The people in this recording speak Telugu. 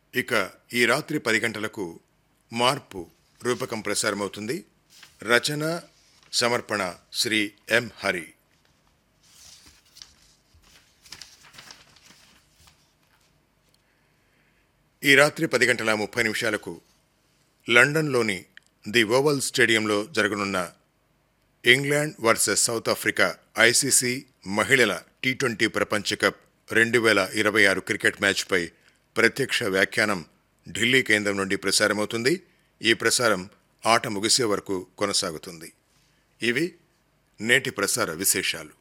ఇక ఈ రాత్రి పది గంటలకు మార్పు రూపకం ప్రసారమవుతుంది రచన సమర్పణ శ్రీ ఎం హరి ఈ రాత్రి పది గంటల ముప్పై నిమిషాలకు లండన్లోని ది ఓవల్ స్టేడియంలో జరగనున్న England versus South Africa ICC మహిళల టీ ట్వంటీ ప్రపంచ కప్ రెండు వేల ఇరవై ఆరు క్రికెట్ మ్యాచ్పై ప్రత్యక్ష వ్యాఖ్యానం ఢిల్లీ కేంద్రం నుండి ప్రసారమవుతుంది ఈ ప్రసారం ఆట ముగిసే వరకు కొనసాగుతుంది ఇవి నేటి ప్రసార విశేషాలు